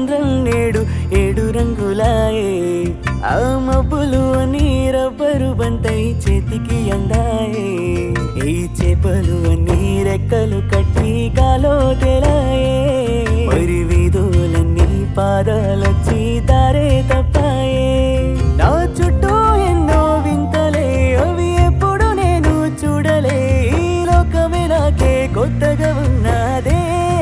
చంద్రం నేడు ఏడు రంగులాయే ఆ మబ్బులు అని రబ్బరు బంతై చేతికి అందాయే ఈ చేపలు అన్ని రెక్కలు కట్టి గాలో తెలాయే మరి వీధులన్నీ పాదాలొచ్చి దారే తప్పాయే నా చుట్టూ ఎన్నో వింతలే అవి ఎప్పుడు నేను చూడలే ఈ లోకమే నాకే కొత్తగా ఉన్నదే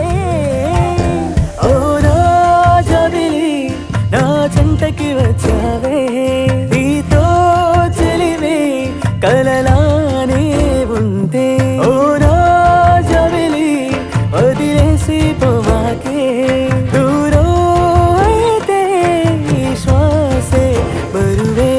ఓ నా జాబిలి నా చెంతకి వచ్చావే నీతో చెలివే కలలానే ఉంటే ఓ నా జాబిలి వదిలేసి పోవాకే దూరం అయితే ఈ శ్వాసే బరువే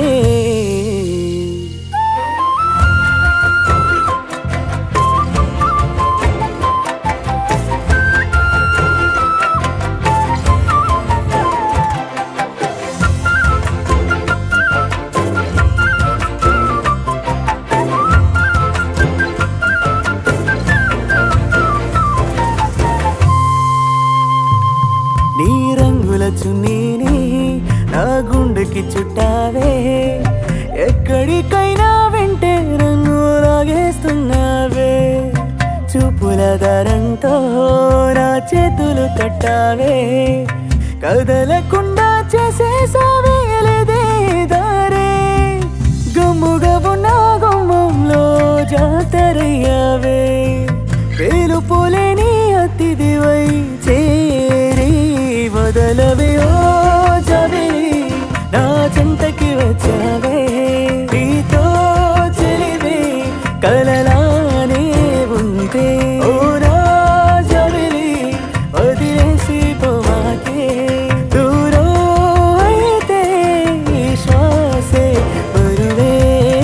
నీ రంగుల చున్నీని నా గుండెకి చుట్టావే ఎక్కడికైనా వెంటే రంగు లాగేస్తున్నావే చూపుల దారంతో నా చేతులు కట్టావే కదలకుండా చేసేసావే లేదే దారే గమ్ముగా ఉన్న గుమ్మంలో జాతరయ్యావే పేలుపోలేని అతిథివై చేరి వదలవే ఓ చవిరి నా చెంతకి వచ్చావే నీతో చెలివే కలలానే ఉంటే ఓ నా చవిరి వదిలేసి పోవాకే దూరం అయితే ఈ శ్వాసే బరువే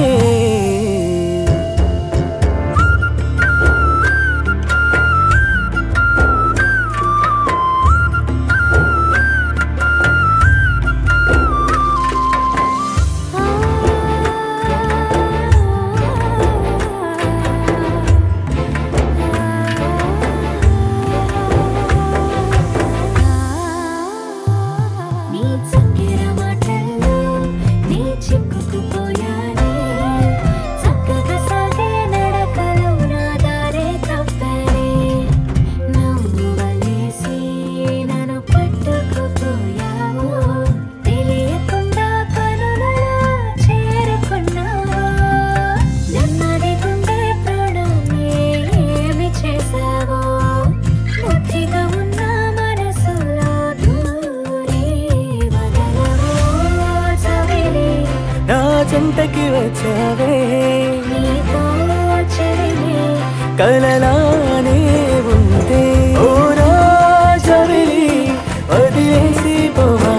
నీ చక్కెర మాటల్లో నీ చిక్కుకుపోయానే చక్కగా సాగే నడకలో నా దారే తప్పనే నవ్వు వలేసి నన్ను పట్టుకుపోయావు తెలియకుండా కనులలో చేరుకున్నావు నెమ్మది గుండె ప్రాణాన్ని ఏమి చేశావో ముద్దిగా ఉన్న మనసులో దూరి వదలవో చవిరి నా చెంతకి వచ్చావే నీతో చెరిమి కలలానే ఉంటే ఓ నా చవిలి వదిలేసి పోవా